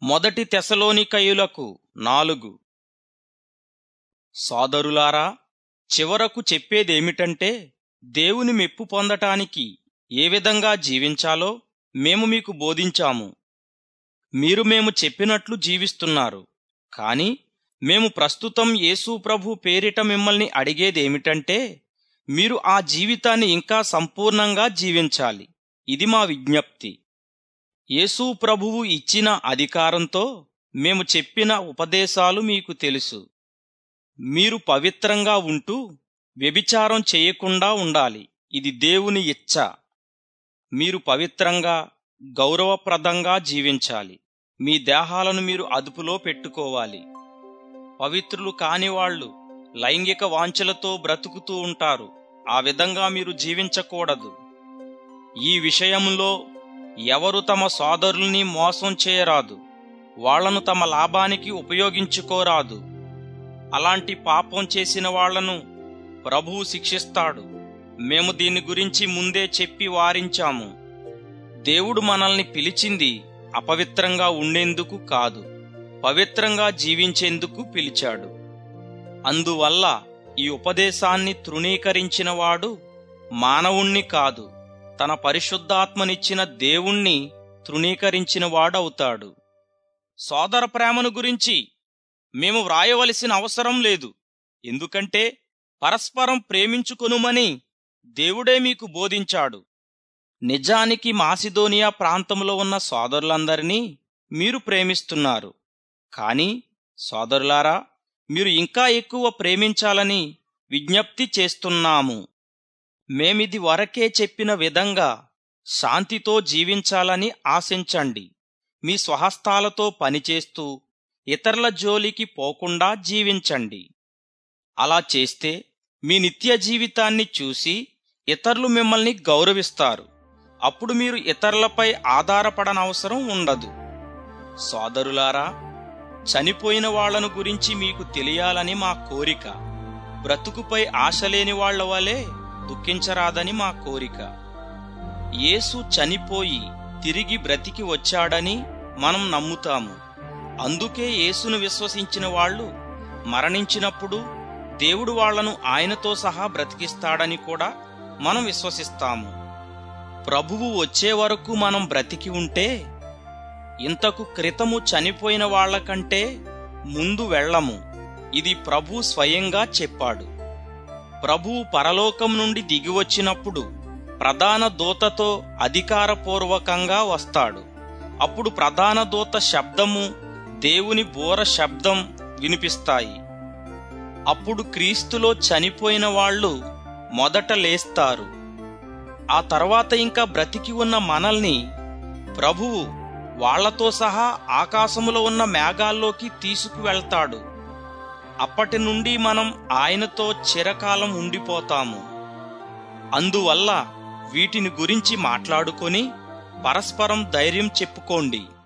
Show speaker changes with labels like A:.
A: మొదటి తెసలోనికయులకు నాలుగు సోదరులారా చివరకు చెప్పేదేమిటంటే దేవుని మెప్పు పొందటానికి ఏ విధంగా జీవించాలో మేము మీకు బోధించాము మీరు మేము చెప్పినట్లు జీవిస్తున్నారు కాని మేము ప్రస్తుతం యేసు ప్రభు పేరిట మిమ్మల్ని అడిగేదేమిటంటే మీరు ఆ జీవితాన్ని ఇంకా సంపూర్ణంగా జీవించాలి ఇది మా విజ్ఞప్తి యేసు ప్రభువు ఇచ్చిన అధికారంతో మేము చెప్పిన ఉపదేశాలు మీకు తెలుసు మీరు పవిత్రంగా ఉంటూ వ్యభిచారం చేయకుండా ఉండాలి ఇది దేవుని ఇచ్చ మీరు పవిత్రంగా గౌరవప్రదంగా జీవించాలి మీ దేహాలను మీరు అదుపులో పెట్టుకోవాలి పవిత్రులు కానివాళ్లు లైంగిక వాంఛలతో బ్రతుకుతూ ఉంటారు ఆ విధంగా మీరు జీవించకూడదు ఈ విషయంలో ఎవరు తమ సోదరుల్ని మోసం చేయరాదు వాళ్లను తమ లాభానికి ఉపయోగించుకోరాదు అలాంటి పాపం చేసిన వాళ్లను ప్రభువు శిక్షిస్తాడు మేము దీని గురించి ముందే చెప్పి వారించాము దేవుడు మనల్ని పిలిచింది అపవిత్రంగా ఉండేందుకు కాదు పవిత్రంగా జీవించేందుకు పిలిచాడు అందువల్ల ఈ ఉపదేశాన్ని తృణీకరించినవాడు మానవుణ్ణి కాదు తన పరిశుద్ధాత్మనిచ్చిన దేవుణ్ణి తృణీకరించినవాడవుతాడు సోదర ప్రేమను గురించి మేము వ్రాయవలసిన అవసరం లేదు ఎందుకంటే పరస్పరం ప్రేమించుకొనుమని దేవుడే మీకు బోధించాడు నిజానికి మాసిదోనియా ప్రాంతంలో ఉన్న సోదరులందరినీ మీరు ప్రేమిస్తున్నారు కాని సోదరులారా మీరు ఇంకా ఎక్కువ ప్రేమించాలని విజ్ఞప్తి చేస్తున్నాము మేమిది వరకే చెప్పిన విధంగా శాంతితో జీవించాలని ఆశించండి మీ స్వహస్తాలతో పనిచేస్తూ ఇతరుల జోలికి పోకుండా జీవించండి అలా చేస్తే మీ నిత్య జీవితాన్ని చూసి ఇతరులు మిమ్మల్ని గౌరవిస్తారు అప్పుడు మీరు ఇతరులపై ఆధారపడనవసరం ఉండదు సోదరులారా చనిపోయిన వాళ్లను గురించి మీకు తెలియాలని మా కోరిక బ్రతుకుపై ఆశలేని వాళ్ల వలె దుఃఖించరాదని మా కోరిక యేసు చనిపోయి తిరిగి బ్రతికి వచ్చాడని మనం నమ్ముతాము అందుకే యేసును విశ్వసించిన వాళ్ళు మరణించినప్పుడు దేవుడు వాళ్లను ఆయనతో సహా బ్రతికిస్తాడని కూడా మనం విశ్వసిస్తాము ప్రభువు వచ్చే వరకు మనం బ్రతికి ఉంటే ఇంతకు క్రితము చనిపోయిన వాళ్లకంటే ముందు వెళ్ళము ఇది ప్రభు స్వయంగా చెప్పాడు ప్రభువు పరలోకం నుండి దిగివచ్చినప్పుడు ప్రధాన దూతతో అధికారపూర్వకంగా వస్తాడు అప్పుడు ప్రధాన దూత శబ్దము దేవుని బోర శబ్దం వినిపిస్తాయి అప్పుడు క్రీస్తులో చనిపోయిన వాళ్ళు మొదట లేస్తారు ఆ తర్వాత ఇంకా బ్రతికి ఉన్న మనల్ని ప్రభువు వాళ్లతో సహా ఆకాశములో ఉన్న మేఘాల్లోకి తీసుకువెళ్తాడు అప్పటి నుండి మనం ఆయనతో చిరకాలం ఉండిపోతాము అందువల్ల వీటిని గురించి మాట్లాడుకొని పరస్పరం ధైర్యం చెప్పుకోండి